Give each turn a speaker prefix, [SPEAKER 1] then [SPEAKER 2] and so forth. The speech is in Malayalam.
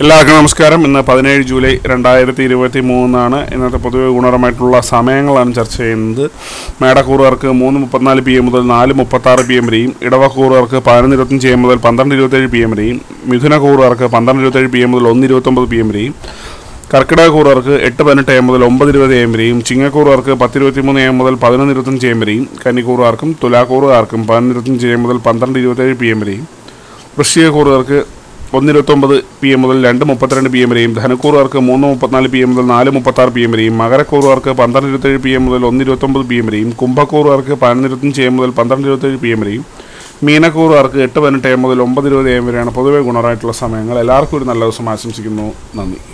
[SPEAKER 1] എല്ലാവർക്കും നമസ്കാരം ഇന്ന് പതിനേഴ് ജൂലൈ രണ്ടായിരത്തി ഇരുപത്തി മൂന്നാണ് ഇന്നത്തെ പൊതുവെ ഗുണപരമായിട്ടുള്ള സമയങ്ങളാണ് ചർച്ച ചെയ്യുന്നത് മേടക്കൂറുകാർക്ക് മൂന്ന് മുപ്പത്തിനാല് പി എം മുതൽ നാല് മുപ്പത്താറ് പി എം വരെയും ഇടവക്കൂറുകാർക്ക് പതിനൊന്ന് ഇരുപത്തഞ്ച് എം മുതൽ പന്ത്രണ്ട് ഇരുപത്തേഴ് പി എം വരെയും മിഥുനക്കൂറുകാർക്ക് പന്ത്രണ്ട് ഇരുപത്തേഴ് പി എം മുതൽ ഒന്ന് ഇരുപത്തൊമ്പത് പി എം വരെയും കർക്കിടകക്കൂറുകാർക്ക് എട്ട് പതിനെട്ട് എം മുതൽ ഒമ്പത് ഇരുപത് എം വരെയും ചിങ്ങക്കൂറുകാർക്ക് പത്ത് ഇരുപത്തിമൂന്ന് എം മുതൽ പതിനൊന്ന് ഇരുപത്തഞ്ച് എം വരെയും കന്നിക്കൂറുകാർക്കും തുലാക്കൂറുകാർക്കും പതിനൊന്ന് ഇരുപത്തഞ്ച് എം മുതൽ പന്ത്രണ്ട് ഇരുപത്തേഴ് പി എം വരെയും വൃശ്ചികക്കൂറുകാർക്ക് ഒന്ന് ഇരുപത്തൊമ്പത് പി എം മുതൽ രണ്ട് മുപ്പത്തിരണ്ട് പി എം വരെയും ധനക്കൂറുകാർക്ക് മൂന്ന് മുപ്പത്തിനാല് പി എം മുതൽ നാല് മുപ്പത്താറ് പി എം വരെയും മകരക്കൂറുകാർക്ക് പന്ത്രണ്ട് ഇരുപത്തേഴ് പി എം മുതൽ ഒന്ന് ഇരുപത്തൊമ്പത് പി എം വരെയും കുംഭക്കൂറുകാർക്ക് പതിനൊന്ന് ഇരുപത്തഞ്ച് എം മുതൽ പന്ത്രണ്ട് ഇരുപത്തേഴ് പി എം വരെയും മീനക്കൂറുകാർക്ക് എട്ട് പതിനെട്ട് എം മുതൽ ഒമ്പത് ഇരുപത് എം വരെയാണ് പൊതുവെ ഗുണമായിട്ടുള്ള സമയങ്ങൾ എല്ലാവർക്കും ഒരു നല്ല ദിവസം ആശംസിക്കുന്നു നന്ദി